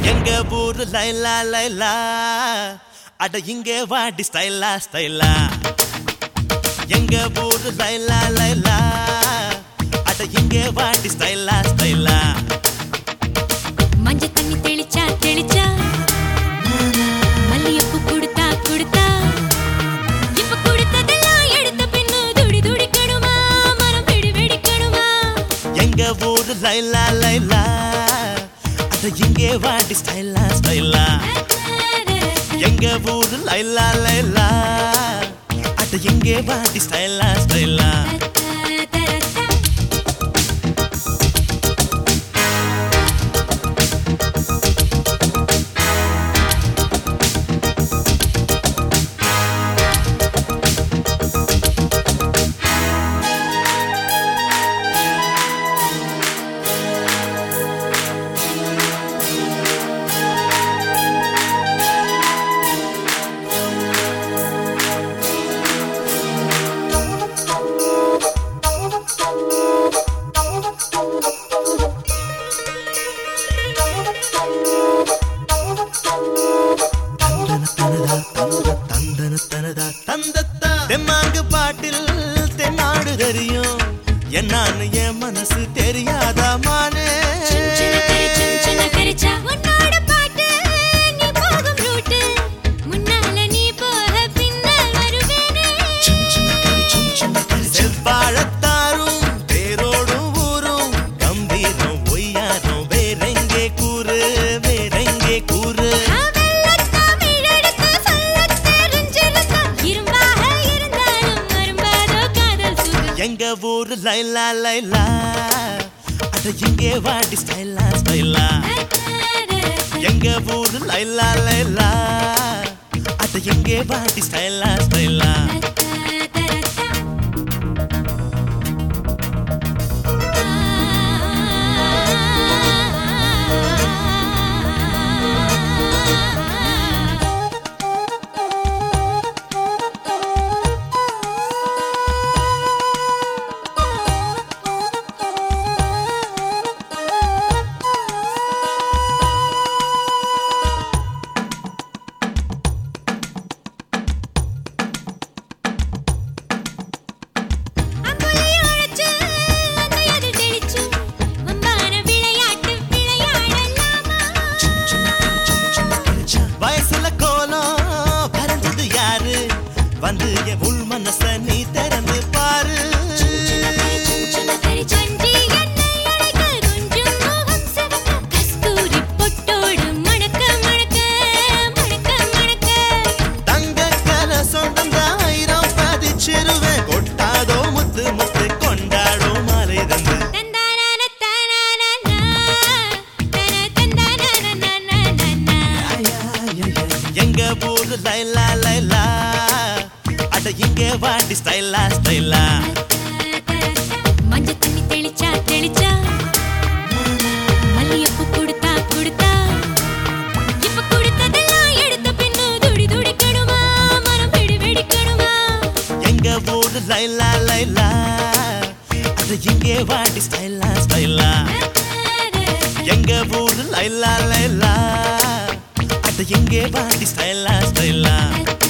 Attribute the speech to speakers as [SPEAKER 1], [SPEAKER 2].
[SPEAKER 1] எங்க ஊரு லைலா லைலா அட இங்கே வாடி ஸ்டைலா ஸ்டைலா எங்க ஊரு லைலா லைலா அட இங்கே வாடி ஸ்டைலா ஸ்டைலா
[SPEAKER 2] மஞ்ச தண்ணி தெளிச்சா தெளிச்சா மல்லியப்பூ கொடுத்தா கொடுத்தா இப்ப கொடுத்ததெல்லாம் எடுத்த பின்னு துடி துடிக்கணுமா மனம் வெடி வெடிக்கணுமா
[SPEAKER 1] எங்க ஊரு லைலா லைலா அட இங்கே வாடி ஸ்டைலா ஸ்டைலா எங்க ஊரு லைலா லைலா அட இங்கே வாடி ஸ்டைலா ஸ்டைலா தெம்மாங்கு பாட்டில் தென்னாடு தெரியும் என்னான்னு என் மனசு தெரியாதா மானே
[SPEAKER 2] உன்னோட பாட்டு நீ போகும் ரூட்டு முன்னால நீ போக பின்னால் வருவேனே
[SPEAKER 1] செவ்வாழத்தாரும் தேரோடும் ஊரும் கம்பீரம் ஒய்யாரம் வேறெங்கே கூறு வேறெங்கே கூறு எங்க ஊரு லைலா லைலா அட இங்கே வாடி ஸ்டைலா ஸ்டைலா எங்க ஊரு லைலா லைலா அட இங்கே வாடி ஸ்டைலா ஸ்டைலா வயசுல கோலம் வரைஞ்சது யாரு வந்து என் உள் மனச நீ திறந்து பாரு தங்க கல சொந்தம் ஆயிரம் பதிச்சிருவேன் கொட்டாதோ முத்து முத்து கொண்டாடோ மாலை தந்து எங்க ஊரு லைலா லைலா அட இங்க வாடி ஸ்டைலா ஸ்டைலா
[SPEAKER 2] மஞ்ச தண்ணி தெளிச்சா தெளிச்சா மல்லியப்பூ கொடுத்தா கொடுத்தா இப்ப கொடுத்ததெல்லாம் எடுத்த பின்னு துடி துடிக்கணுமா மனம் வெடி வெடிக்கணுமா
[SPEAKER 1] எங்க ஊரு லைலா லைலா அட இங்க வாடி ஸ்டைலா ஸ்டைலா எங்க ஊரு லைலா லைலா அட இங்கே வாடி ஸ்டைலா ஸ்டைலா